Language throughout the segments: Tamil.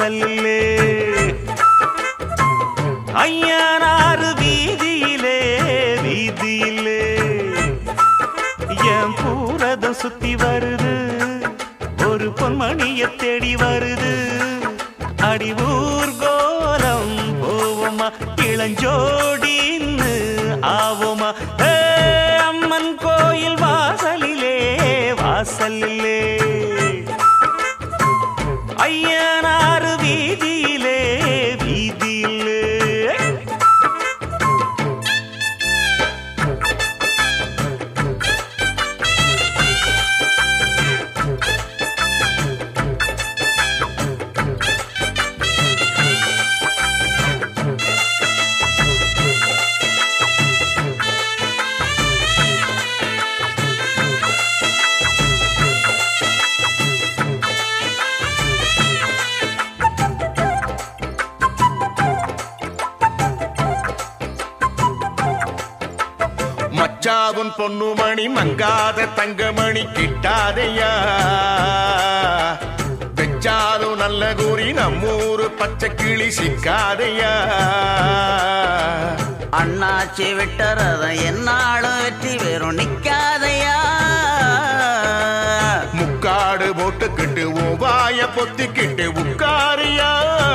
வாசலிலே ஐயனாறு வீதியிலே வீதியிலே என் பூரதம் சுத்தி வருது ஒரு பொன்மணிய தேடி வருது அடி ஊர்கோலம் போவோமா இளஞ்சோடின்னு ஆவோமா ஏ, அம்மன் கோயில் வாசலிலே வாசலிலே ஐயனாறு வீதியிலே வீதியிலே மச்சாவுன் பொண்ணுமணி மங்காத தங்கமணி கிட்டாதையா வெச்சாலும் நல்ல கூறி நம்மூரு பச்சை கிளி சிக்காதையா அண்ணாச்சி விட்டறத என்னாலும் வெற்றி வெறும் நிக்காதையா முக்காடு போட்டுக்கிட்டு ஓவாய பொத்திக்கிட்டு உட்காரியா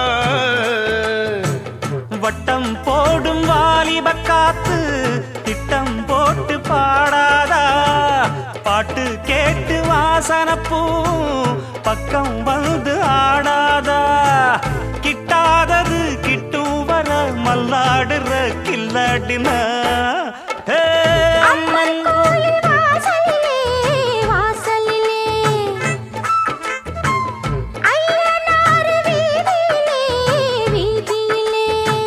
வட்டம் போடும் வாலிப காத்து திட்டம் போட்டு பாடாதா பாட்டு கேட்டு வாசனப்பூ பக்கம் வந்து ஆடாதா கிட்டாதது கிட்டும் வர மல்லாடுற கில்லாடினா ஹே, அம்மன் கோயில் வாசலிலே வாசலிலே ஐயனார் வீதியிலே வீதியிலே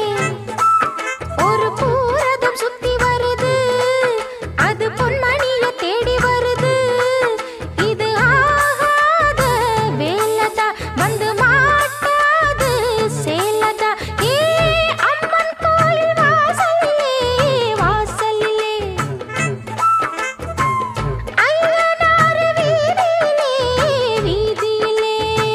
ஒரு பூரதம் சுத்தி வருது அது பொன்மணிய தேடி வருது இது ஆகாத வேலதா வந்து மாட்டாது சேலதா ஏ அம்மன் கோயில் வாசலிலே வாசலிலே ஐயனார் வீதியிலே வீதியிலே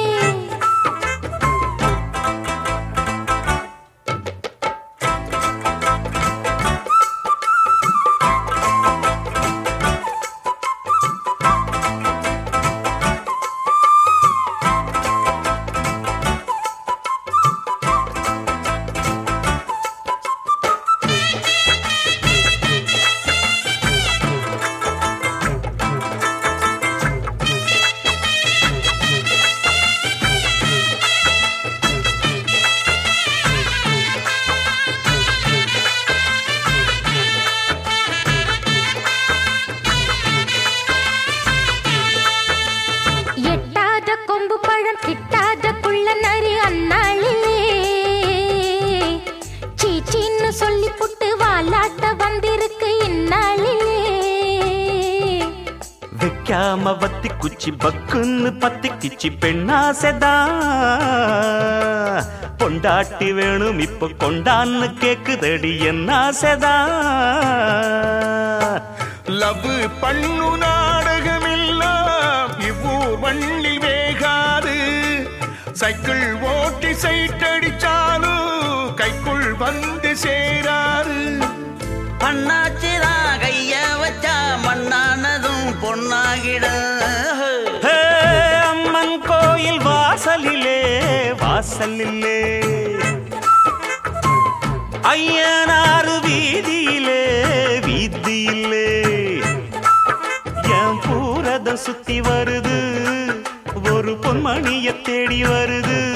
எட்டாத கொம்பு பழம் கிட்டாத குள்ள நரி அந்நாளிலே சீச்சின்னு சொல்லி புட்டு வாலாட்ட வந்திருக்கு இந்நாளிலே வைக்காம வத்தி குச்சி பக்குன்னு பத்தி கிச்சி பெண்ணாசைதா பொண்டாட்டி வேணும் இப்ப கொண்டான்னு கேக்குதடி என்ன ஆசைதா லவ் பண்ணு நாடகமெல்லாம் இவ்வூர் மண்ணில் வேகாது சைக்கிள் ஓட்டி சைட்டடிச்சாலும் கைக்குள் வந்து சேராது அண்ணாச்சிதான் கைய வச்சா மண்ணானதும் பொன்னாகிடும் ஹே, அம்மன் கோயில் வாசலிலே வாசலிலே ஐயனாறு வீதியிலே வீதியிலே என் பூரதம் சுத்தி வருது ஒரு பொன்மணிய தேடி வருது